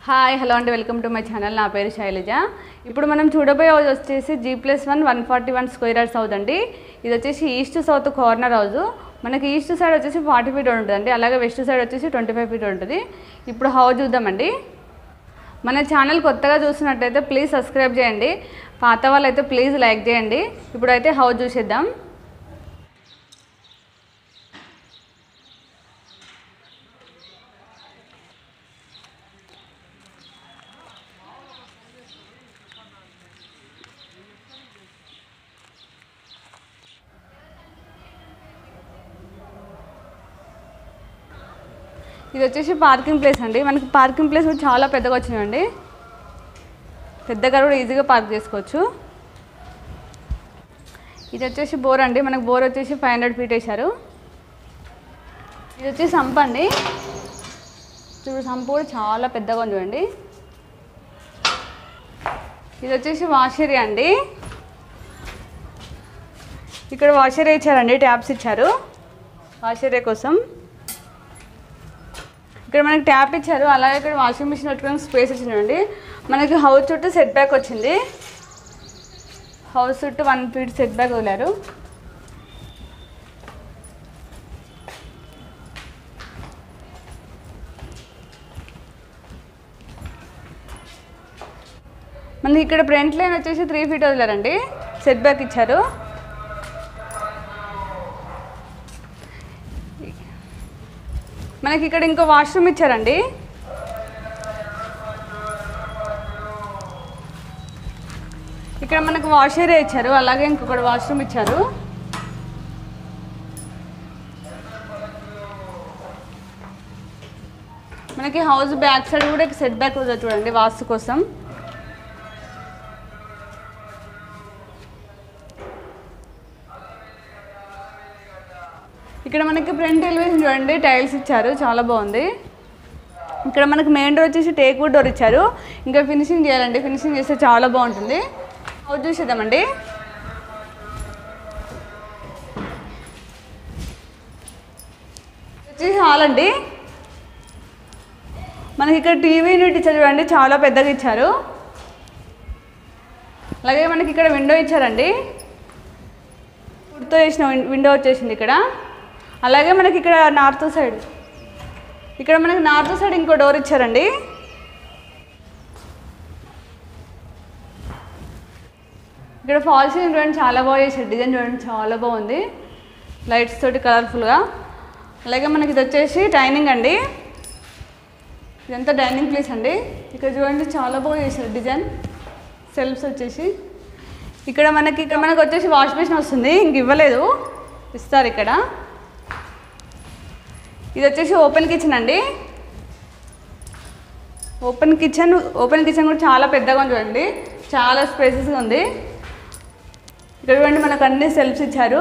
hi hello అండి welcome to my channel నా పేరు శైలజ ఇప్పుడు మనం చూడబోయే హౌస్ వచ్చేసి G plus one one forty one square yards అవుతుంది ఇది వచ్చేసి ఈస్ట్ సౌత్ కార్నర్ హౌస్ మనకి ఈస్ట్ సైడ్ వచ్చేసి ఫార్టీ ఫీట్ ఉంటుందండి అలాగే వెస్ట్ సైడ్ వచ్చేసి ట్వంటీ ఫైవ్ ఫీట్ ఉంటుంది ఇప్పుడు హౌస్ చూద్దామండి మన ఛానల్ కొత్తగా చూసినట్టయితే ప్లీజ్ సబ్స్క్రైబ్ చేయండి పాత వాళ్ళైతే ప్లీజ్ లైక్ చేయండి ఇప్పుడైతే హౌస్ చూసేద్దాం ఇది వచ్చేసి పార్కింగ్ ప్లేస్ అండి మనకి పార్కింగ్ ప్లేస్ కూడా చాలా పెద్దగా వచ్చినాయండి పెద్దగా కూడా ఈజీగా పార్క్ చేసుకోవచ్చు ఇది వచ్చేసి బోర్ అండి మనకు బోర్ వచ్చేసి ఫైవ్ హండ్రెడ్ ఫీట్ వేశారు ఇది వచ్చేసి సంప్ అండి చూడు సంప్ కూడా చాలా పెద్దగా ఉంది చూడండి ఇది వచ్చేసి వాష్ ఏరియా అండి ఇక్కడ వాష్ ఏరియా ఇచ్చారండి ట్యాప్స్ ఇచ్చారు వాష్ ఏరియా కోసం ఇక్కడ మనకి ట్యాప్ ఇచ్చారు అలాగే ఇక్కడ వాషింగ్ మిషన్ పెట్టుకోవడానికి స్పేస్ ఇచ్చిందండి మనకి హౌస్ చుట్టూ సెట్ బ్యాక్ వచ్చింది హౌస్ చుట్టూ వన్ ఫీట్ సెట్ బ్యాక్ వదిలారు మనకి ఇక్కడ ఫ్రంట్ లైన్ వచ్చేసి త్రీ ఫీట్ వదిలారండి సెట్ బ్యాక్ ఇచ్చారు మనకి ఇక్కడ ఇంకో వాష్రూమ్ ఇచ్చారండి ఇక్కడ మనకు వాష్ ఏరియా ఇచ్చారు అలాగే ఇంకొకటి వాష్రూమ్ ఇచ్చారు మనకి హౌస్ బ్యాక్ సైడ్ కూడా సెట్ బ్యాక్ ఉంది చూడండి వాస్తు కోసం ఇక్కడ మనకి ఫ్రంట్ ఎలివేషన్ చూడండి టైల్స్ ఇచ్చారు చాలా బాగుంది ఇక్కడ మనకి మెయిన్ డోర్ వచ్చేసి టేక్ వుడ్ డోర్ ఇచ్చారు ఇంకా ఫినిషింగ్ చేయాలండి ఫినిషింగ్ చేస్తే చాలా బాగుంటుంది హౌస్ చూసేద్దామండి ఇది వచ్చేసి హాల్ అండి మనకి ఇక్కడ టీవీ యూనిట్ ఇచ్చారు చూడండి చాలా పెద్దగా ఇచ్చారు అలాగే మనకి ఇక్కడ విండో ఇచ్చారండి వుడ్తో చేసిన విన్- విండో వచ్చేసింది ఇక్కడ అలాగే మనకి ఇక్కడ నార్త్ సైడ్ ఇక్కడ మనకి నార్త్ సైడ్ ఇంకో డోర్ ఇచ్చారండి ఇక్కడ ఫాల్ సీలింగ్ చూడండి చాలా బాగా చేశారు డిజైన్ చూడండి చాలా బాగుంది లైట్స్ తోటి కలర్ఫుల్గా అలాగే మనకి ఇది వచ్చేసి డైనింగ్ అండి ఇదంతా డైనింగ్ ప్లేస్ అండి ఇక్కడ చూడండి చాలా బాగా చేశారు డిజైన్ సెల్ఫ్స్ వచ్చేసి ఇక్కడ మనకి ఇక్కడ మనకు వచ్చేసి వాష్ బేసిన్ వస్తుంది ఇంక ఇవ్వలేదు ఇస్తారు ఇక్కడ ఇది వచ్చేసి ఓపెన్ కిచెన్ అండి ఓపెన్ కిచెన్ ఓపెన్ కిచెన్ కూడా చాలా పెద్దగా ఉంది చూడండి చాలా స్పేసెస్గా ఉంది ఇక్కడ చూడండి మనకు అన్ని సెల్ఫ్స్ ఇచ్చారు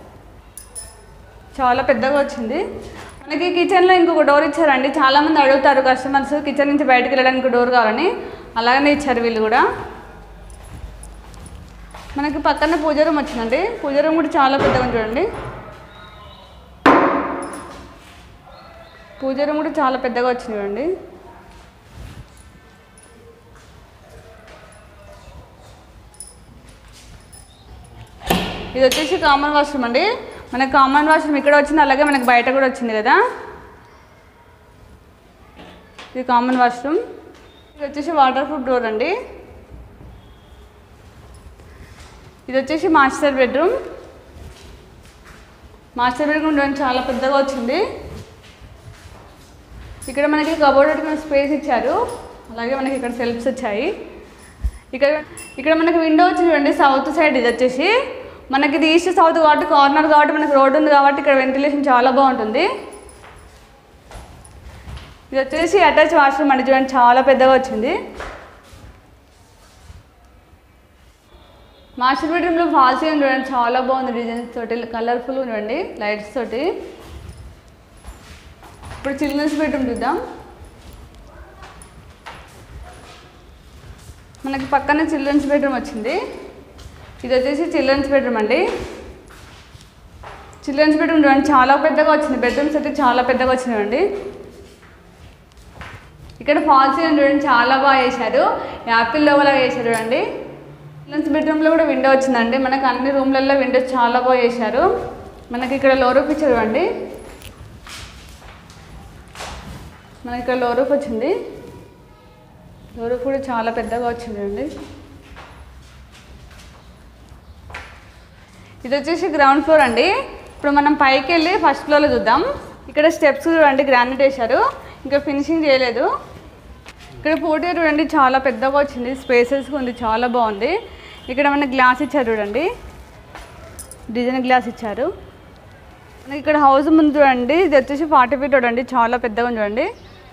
చాలా పెద్దగా వచ్చింది మనకి కిచెన్లో ఇంకొక డోర్ ఇచ్చారండి చాలామంది అడుగుతారు కస్టమర్స్ కిచెన్ నుంచి బయటకు వెళ్ళడానికి డోర్ కావాలని అలాగనే ఇచ్చారు వీళ్ళు కూడా మనకి పక్కన పూజ రూమ్ వచ్చిందండి పూజ రూమ్ కూడా చాలా పెద్దగా ఉంది చూడండి పూజ రూమ్ కూడా చాలా పెద్దగా వచ్చింది చూడండి ఇది వచ్చేసి కామన్ వాష్రూమ్ అండి మనకి కామన్ వాష్రూమ్ ఇక్కడ వచ్చింది అలాగే మనకి బయట కూడా వచ్చింది కదా ఇది కామన్ వాష్రూమ్ ఇది వచ్చేసి వాటర్ ప్రూఫ్ డోర్ అండి ఇది వచ్చేసి మాస్టర్ బెడ్రూమ్ మాస్టర్ బెడ్రూమ్ చూడండి చాలా పెద్దగా వచ్చింది ఇక్కడ మనకి కబోర్డ్ పెట్టుకునే స్పేస్ ఇచ్చారు అలాగే మనకి ఇక్కడ సెల్ఫ్స్ వచ్చాయి ఇక్కడ ఇక్కడ మనకి విండో వచ్చి చూడండి సౌత్ సైడ్ ఇది వచ్చేసి మనకి ఇది ఈస్ట్ సౌత్ కాబట్టి కార్నర్ కాబట్టి మనకి రోడ్ ఉంది కాబట్టి ఇక్కడ వెంటిలేషన్ చాలా బాగుంటుంది ఇది వచ్చేసి అటాచ్ వాష్రూమ్ అండి చూడండి చాలా పెద్దగా వచ్చింది మాస్టర్ బెడ్రూమ్లో ఫాల్ సీలింగ్ చూడండి చాలా బాగుంది డిజైన్స్ తోటి కలర్ఫుల్ చూడండి లైట్స్ తోటి ఇప్పుడు చిల్డ్రన్స్ బెడ్రూమ్ చూద్దాం మనకి పక్కన చిల్డ్రన్స్ బెడ్రూమ్ వచ్చింది ఇది వచ్చేసి చిల్డ్రన్స్ బెడ్రూమ్ అండి చిల్డ్రన్స్ బెడ్రూమ్ చూడండి చాలా పెద్దగా వచ్చింది బెడ్రూమ్స్ అయితే చాలా పెద్దగా వచ్చినాయండి ఇక్కడ ఫాల్ సీలింగ్ చూడండి చాలా బాగా చేశారు యాపిల్ లోపల చేశారు చూడండి చిల్డ్రన్స్ బెడ్రూమ్లో కూడా విండో వచ్చిందండి మనకు అన్ని రూమ్లలో విండోస్ చాలా బాగా చేశారు మనకి ఇక్కడ లో రూఫ్ ఇచ్చారు చూడండి మనకి ఇక్కడ లో రూఫ్ వచ్చింది లో రూఫ్ కూడా చాలా పెద్దగా వచ్చింది అండి ఇది వచ్చేసి గ్రౌండ్ ఫ్లోర్ అండి ఇప్పుడు మనం పైకి వెళ్ళి ఫస్ట్ ఫ్లోర్లో చూద్దాం ఇక్కడ స్టెప్స్ చూడండి గ్రానైట్ వేశారు ఇంకా ఫినిషింగ్ చేయలేదు ఇక్కడ పోటీ చూడండి చాలా పెద్దగా వచ్చింది స్పేసెస్ ఉంది చాలా బాగుంది ఇక్కడ మనకి గ్లాస్ ఇచ్చారు చూడండి డిజైన్ గ్లాస్ ఇచ్చారు మనకి ఇక్కడ హౌస్ ముందు చూడండి ఇది వచ్చేసి ఫార్టీ ఫీట్ చూడండి చాలా పెద్దగా ఉంది చూడండి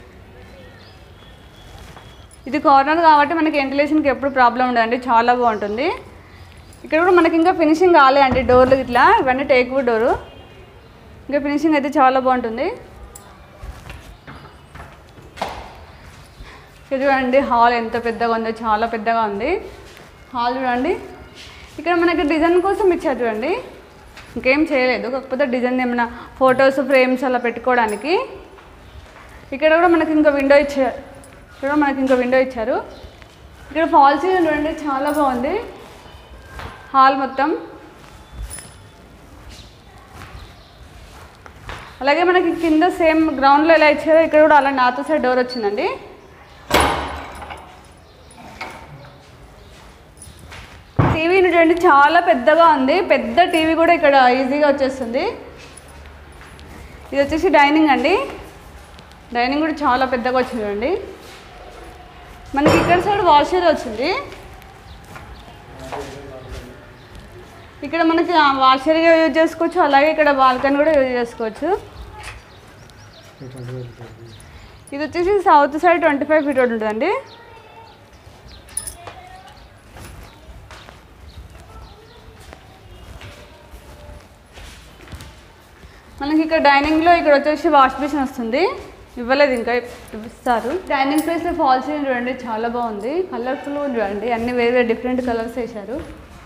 ఇది కార్నర్ కాబట్టి మనకి వెంటిలేషన్కి ఎప్పుడు ప్రాబ్లం ఉండదండి చాలా బాగుంటుంది ఇక్కడ కూడా మనకి ఇంకా ఫినిషింగ్ కాలే అండి డోర్లు ఇట్లా ఇవన్నీ టేక్ వుడ్ డోరు ఇంకా ఫినిషింగ్ అయితే చాలా బాగుంటుంది ఇక్కడ చూడండి హాల్ ఎంత పెద్దగా ఉందో చాలా పెద్దగా ఉంది హాల్ చూడండి ఇక్కడ మనకి డిజైన్ కోసం ఇచ్చారు చూడండి ఇంకేం చేయలేదు కాకపోతే డిజైన్ ఏమైనా ఫొటోస్ ఫ్రేమ్స్ అలా పెట్టుకోవడానికి ఇక్కడ కూడా మనకి ఇంకా విండో ఇచ్చారు ఇక్కడ కూడా మనకి ఇంకా విండో ఇచ్చారు ఇక్కడ ఫాల్ సీలింగ్ చూడండి చాలా బాగుంది హాల్ మొత్తం అలాగే మనకి కింద సేమ్ గ్రౌండ్లో ఎలా ఇచ్చారో ఇక్కడ కూడా అలా నాతో సైడ్ డోర్ వచ్చిందండి టీవీ చూడండి చాలా పెద్దగా ఉంది పెద్ద టీవీ కూడా ఇక్కడ ఈజీగా వచ్చేస్తుంది ఇది వచ్చేసి డైనింగ్ అండి డైనింగ్ కూడా చాలా పెద్దగా వచ్చింది చూడండి మనకి ఇక్కడ సైడ్ వాషర్ వచ్చింది ఇక్కడ మనకి వాషర్గా యూజ్ చేసుకోవచ్చు అలాగే ఇక్కడ బాల్కనీ కూడా యూజ్ చేసుకోవచ్చు ఇది వచ్చేసి south side twenty five feet ఉంటుందండి మనకి ఇక్కడ డైనింగ్లో ఇక్కడ వచ్చేసి వాష్ బేసిన్ వస్తుంది ఇవ్వలేదు ఇంకా ఇస్తారు డైనింగ్ ప్లేస్లో ఫాల్ సీలింగ్ చూడండి చాలా బాగుంది కలర్ఫుల్ చూడండి అన్ని వేరే వేరే డిఫరెంట్ కలర్స్ వేశారు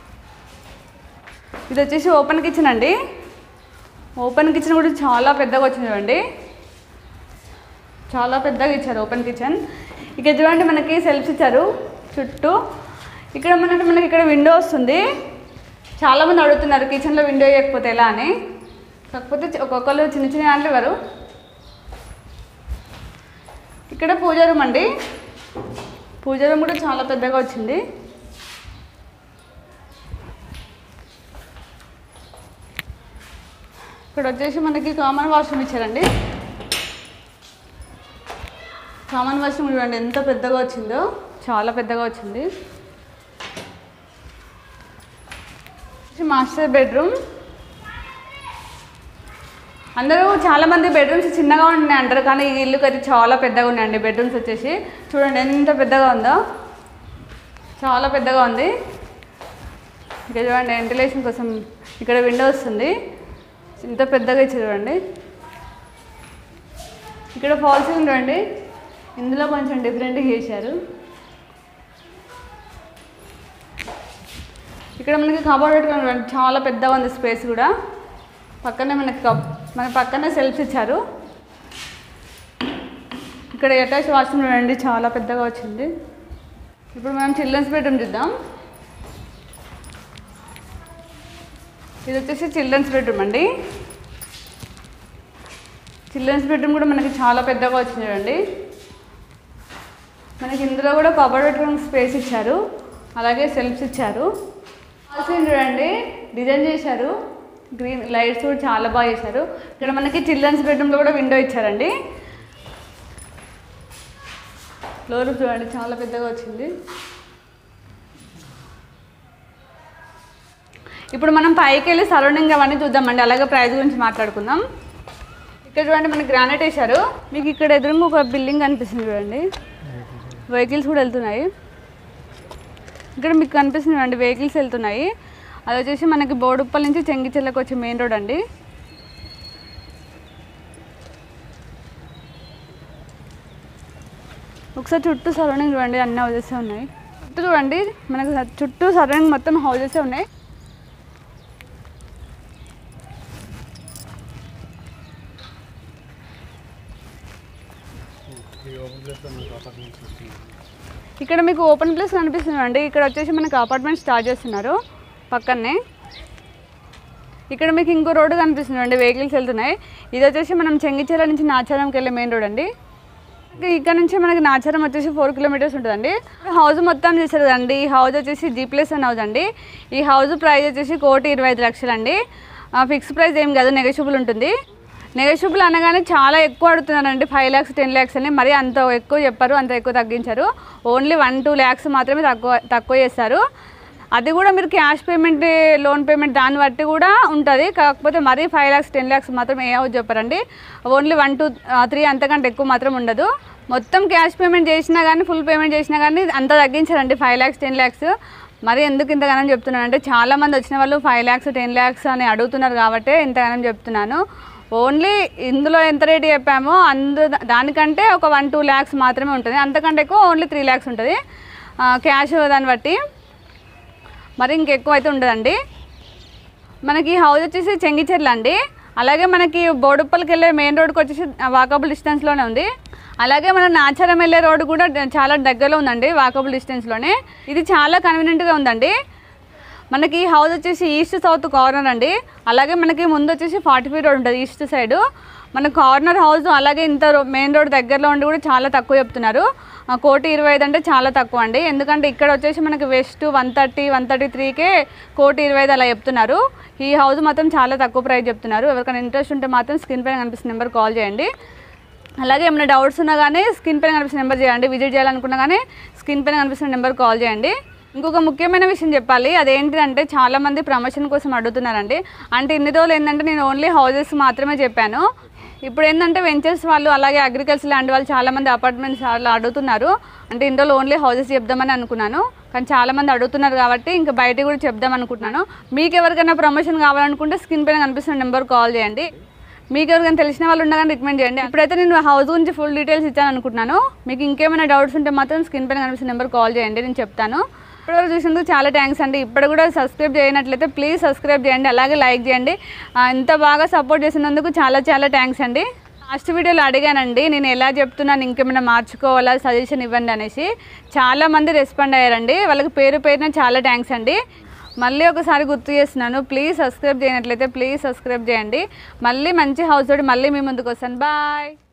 ఇది వచ్చేసి ఓపెన్ కిచెన్ అండి ఓపెన్ కిచెన్ కూడా చాలా పెద్దగా వచ్చింది చూడండి చాలా పెద్దగా ఇచ్చారు ఓపెన్ కిచెన్ ఇక చూడండి మనకి సెల్ఫ్స్ ఇచ్చారు చుట్టూ ఇక్కడ మనకి మనకి ఇక్కడ విండో వస్తుంది చాలామంది అడుగుతున్నారు కిచెన్లో విండో వేయకపోతే ఎలా అని కాకపోతే చి- ఒక్కొక్కరు చిన్న చిన్న దాంట్లో ఇవ్వరు ఇక్కడ పూజ రూమ్ అండి పూజ రూమ్ కూడా చాలా పెద్దగా వచ్చింది ఇక్కడ వచ్చేసి మనకి కామన్ వాష్రూమ్ ఇచ్చారండి కామన్ వాష్రూమ్ చూడండి ఎంత పెద్దగా వచ్చిందో చాలా పెద్దగా వచ్చింది ఇది మాస్టర్ బెడ్రూమ్ అందరూ చాలా మంది బెడ్రూమ్స్ చిన్నగా ఉన్నాయి అంటారు కానీ ఈ ఇల్లుకి అయితే చాలా పెద్దగా ఉన్నాయండి బెడ్రూమ్స్ వచ్చేసి చూడండి ఎంత పెద్దగా ఉందో చాలా పెద్దగా ఉంది ఇక్కడ చూడండి వెంటిలేషన్ కోసం ఇక్కడ విండో వస్తుంది ఇంత పెద్దగా ఇచ్చారు చూడండి ఇక్కడ ఫాల్స్ చూడండి ఇందులో కొంచెం డిఫరెంట్గా చేశారు ఇక్కడ మనకి కబోర్డ్ పెట్టుకుని చూడండి చాలా పెద్దగా ఉంది స్పేస్ కూడా పక్కనే మనకి కబ్ మన పక్కనే సెల్ఫ్స్ ఇచ్చారు ఇక్కడ అటాచ్ వాష్రూమ్ చూడండి చాలా పెద్దగా వచ్చింది ఇప్పుడు మనం చిల్డ్రన్స్ బెడ్రూమ్ చూద్దాం ఇది వచ్చేసి చిల్డ్రన్స్ బెడ్రూమ్ అండి చిల్డ్రన్స్ బెడ్రూమ్ కూడా మనకి చాలా పెద్దగా వచ్చింది చూడండి మనకి ఇందులో కూడా కబోర్డ్ పెట్టుకుని స్పేస్ ఇచ్చారు అలాగే సెల్ఫ్స్ ఇచ్చారు హాల్స్ చూడండి డిజైన్ చేశారు గ్రీన్ లైట్స్ కూడా చాలా బాగా చేశారు ఇక్కడ మనకి చిల్డ్రన్స్ బెడ్రూమ్లో కూడా విండో ఇచ్చారండి ఫ్లోర్ చూడండి చాలా పెద్దగా వచ్చింది ఇప్పుడు మనం పైకి వెళ్ళి సరౌండింగ్ అవన్నీ చూద్దామండి అలాగే ప్రైస్ గురించి మాట్లాడుకుందాం ఇక్కడ చూడండి మనకి గ్రానైట్ వేశారు మీకు ఇక్కడ ఎదురుగా ఒక బిల్డింగ్ కనిపిస్తుంది చూడండి వెహికల్స్ కూడా వెళ్తున్నాయి ఇక్కడ మీకు కనిపిస్తుంది చూడండి వెహికల్స్ వెళ్తున్నాయి అది వచ్చేసి మనకి బోడుప్పల్ నుంచి చెంగిచెర్లకు వచ్చే మెయిన్ రోడ్ అండి ఒకసారి చుట్టూ సరౌండింగ్ చూడండి అన్ని హౌజెస్ ఉన్నాయి చుట్టూ చూడండి మనకి చుట్టూ సరౌండింగ్ మొత్తం హౌజెస్ ఉన్నాయి ఈ ఓపెన్ ప్లేస్లో మనకు ఇక్కడ మీకు ఓపెన్ ప్లేస్ కనిపిస్తుంది అండి ఇక్కడ వచ్చేసి మనకి అపార్ట్మెంట్ స్టార్ట్ చేస్తున్నారు పక్కనే ఇక్కడ మీకు ఇంకో రోడ్డు కనిపిస్తుంది అండి వెహికల్స్ వెళ్తున్నాయి ఇది వచ్చేసి మనం చెంగిచెర నుంచి నాచారంకి వెళ్ళే మెయిన్ రోడ్ అండి ఇంకా ఇక్కడ నుంచి మనకి నాచారం వచ్చేసి ఫోర్ కిలోమీటర్స్ ఉంటుందండి హౌస్ మొత్తం చేశారు కదండి ఈ హౌస్ వచ్చేసి జీ ప్లస్ అని హౌస్ అండి ఈ హౌస్ ప్రైస్ వచ్చేసి కోటి ఇరవై ఐదు లక్షలు అండి ఫిక్స్ ప్రైస్ ఏం కాదు నెగోషియబుల్ ఉంటుంది నెగోషియబుల్ అనగానే చాలా ఎక్కువ అడుగుతున్నారండి ఫైవ్ ల్యాక్స్ టెన్ ల్యాక్స్ అని మరి అంత ఎక్కువ చెప్పారు అంత ఎక్కువ తగ్గించారు ఓన్లీ వన్ టూ ల్యాక్స్ మాత్రమే తక్కువ తక్కువ చేస్తారు అది కూడా మీరు క్యాష్ పేమెంట్ లోన్ పేమెంట్ దాన్ని బట్టి కూడా ఉంటుంది కాకపోతే మరీ ఫైవ్ ల్యాక్స్ టెన్ ల్యాక్స్ మాత్రం ఏ హౌస్ చెప్పారండి ఓన్లీ వన్ టూ త్రీ అంతకంటే ఎక్కువ మాత్రం ఉండదు మొత్తం క్యాష్ పేమెంట్ చేసినా కానీ ఫుల్ పేమెంట్ చేసినా కానీ అంత తగ్గించారండి ఫైవ్ ల్యాక్స్ టెన్ ల్యాక్స్ మరి ఎందుకు ఇంతగానం చెప్తున్నాను అంటే చాలామంది వచ్చిన వాళ్ళు ఫైవ్ ల్యాక్స్ టెన్ ల్యాక్స్ అని అడుగుతున్నారు కాబట్టి ఇంతగానం చెప్తున్నాను ఓన్లీ ఇందులో ఎంత రేట్ చెప్పామో అందు దానికంటే ఒక వన్ టూ ల్యాక్స్ మాత్రమే ఉంటుంది అంతకంటే ఎక్కువ ఓన్లీ త్రీ ల్యాక్స్ ఉంటుంది క్యాష్ దాన్ని బట్టి మరి ఇంకెక్కువ అయితే ఉండదండి మనకి ఈ హౌస్ వచ్చేసి చెంగిచెర్ల అండి అలాగే మనకి బోడుప్పలకి వెళ్ళే మెయిన్ రోడ్కి వచ్చేసి వాకబుల్ డిస్టెన్స్లోనే ఉంది అలాగే మన నాచారం వెళ్ళే రోడ్డు కూడా చాలా దగ్గరలో ఉందండి వాకబుల్ డిస్టెన్స్లోనే ఇది చాలా కన్వీనియంట్గా ఉందండి మనకి ఈ హౌస్ వచ్చేసి ఈస్ట్ సౌత్ కార్నర్ అండి అలాగే మనకి ముందు వచ్చేసి ఫార్టీ ఫీట్ రోడ్ ఉంటుంది ఈస్ట్ సైడ్ మన కార్నర్ హౌస్ అలాగే ఇంత మెయిన్ రోడ్ దగ్గరలో ఉండి కూడా చాలా తక్కువ చెప్తున్నారు ఆ, కోటి ఇరవై ఐదు అంటే చాలా తక్కువ అండి ఎందుకంటే ఇక్కడ వచ్చేసి మనకి west one thirty one thirty త్రీకే కోటి ఇరవై ఐదు అలా చెప్తున్నారు ఈ హౌస్ మాత్రం చాలా తక్కువ ప్రైస్ చెప్తున్నారు ఎవరికైనా ఇంట్రెస్ట్ ఉంటే మాత్రం స్క్రీన్ పైన కనిపిస్తున్న నెంబర్ కాల్ చేయండి అలాగే ఏమైనా డౌట్స్ ఉన్నా కానీ స్క్రీన్ పైన కనిపిస్తున్న నెంబర్ చేయండి విజిట్ చేయాలనుకున్నా కానీ స్క్రీన్ పైన కనిపిస్తున్న నెంబర్ కాల్ చేయండి ఇంకొక ముఖ్యమైన విషయం చెప్పాలి అదేంటిదంటే చాలామంది ప్రమోషన్ కోసం అడుగుతున్నారండి అంటే ఇన్ని రోజులు ఏంటంటే నేను ఓన్లీ హౌసెస్ మాత్రమే చెప్పాను ఇప్పుడు ఏంటంటే వెంచర్స్ వాళ్ళు అలాగే అగ్రికల్చర్ ల్యాండ్ వాళ్ళు చాలామంది అపార్ట్మెంట్స్ వాళ్ళు అడుగుతున్నారు అంటే ఇన్ని రోజులు ఓన్లీ హౌసెస్ చెప్దామని అనుకున్నాను కానీ చాలామంది అడుగుతున్నారు కాబట్టి ఇంకా బయట కూడా చెప్దాం అనుకుంటున్నాను మీకు ఎవరికైనా ప్రమోషన్ కావాలనుకుంటే స్క్రీన్ పైన కనిపిస్తున్న నెంబర్ కాల్ చేయండి మీకు ఎవరికైనా తెలిసిన వాళ్ళు ఉండగానే రికమెండ్ చేయండి ఇప్పుడైతే నేను హౌస్ గురించి ఫుల్ డీటెయిల్స్ ఇచ్చాను అనుకుంటున్నాను మీకు ఇంకేమైనా డౌట్స్ ఉంటే మాత్రం స్క్రీన్ పైన కనిపిస్తున్న నెంబర్ కాల్ చేయండి నేను చెప్తాను ఇప్పటివరకు చూసినందుకు చాలా థ్యాంక్స్ అండి ఇప్పుడు కూడా సబ్స్క్రైబ్ చేయనట్లయితే ప్లీజ్ సబ్స్క్రైబ్ చేయండి అలాగే లైక్ చేయండి ఆ, ఇంత బాగా సపోర్ట్ చేసినందుకు చాలా చాలా థ్యాంక్స్ అండి లాస్ట్ వీడియోలో అడిగానండి నేను ఎలా చెప్తున్నాను ఇంకేమైనా మార్చుకోవాలా సజెషన్ ఇవ్వండి అనేసి చాలా మంది రెస్పాండ్ అయ్యారండి వాళ్ళకి పేరు పేరున చాలా థ్యాంక్స్ అండి మళ్ళీ ఒకసారి గుర్తు చేస్తున్నాను ప్లీజ్ సబ్స్క్రైబ్ చేయనట్లయితే ప్లీజ్ సబ్స్క్రైబ్ చేయండి మళ్ళీ మంచి హౌస్ తోటి మళ్ళీ మీ ముందుకు వస్తాను బాయ్